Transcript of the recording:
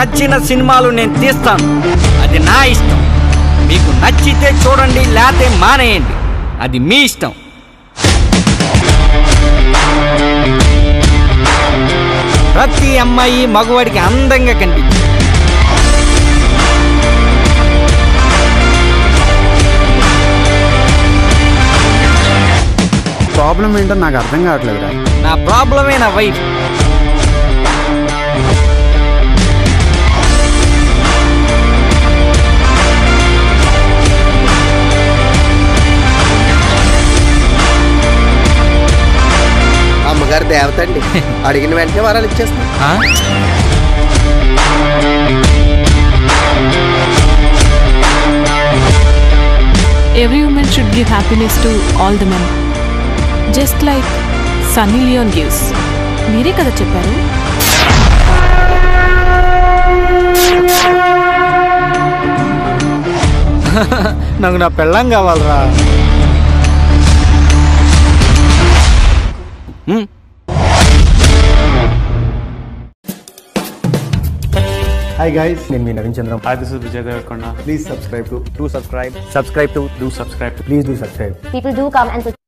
నచ్చిన సినిమాలు నేను తీస్తాను అది నా ఇష్టం మీకు నచ్చితే చూడండి లేతే మానేయండి అది మీ ఇష్టం ప్రతి అమ్మాయి మగవాడికి అందంగా కనిపించింది ప్రాబ్లం ఏంటో నాకు అర్థం కావట్లేదురా నా ప్రాబ్లమే నా వైఫ్ అమ్మగారు దేవత అండి అడిగిన వెంటనే వరాలు ఇచ్చేస్తాం ఆ? Every woman should give happiness to all the men. Just like Sunny Leon gives. మీరే కదా చెప్పారు నాకు నా పెళ్ళం కావాలరా హ్మ్. హాయ్ గైస్ నేను మీ Naveen Chandram Hi, this is Vijay Devarkonda. Please subscribe to to subscribe subscribe to Do subscribe to please do subscribe People do come and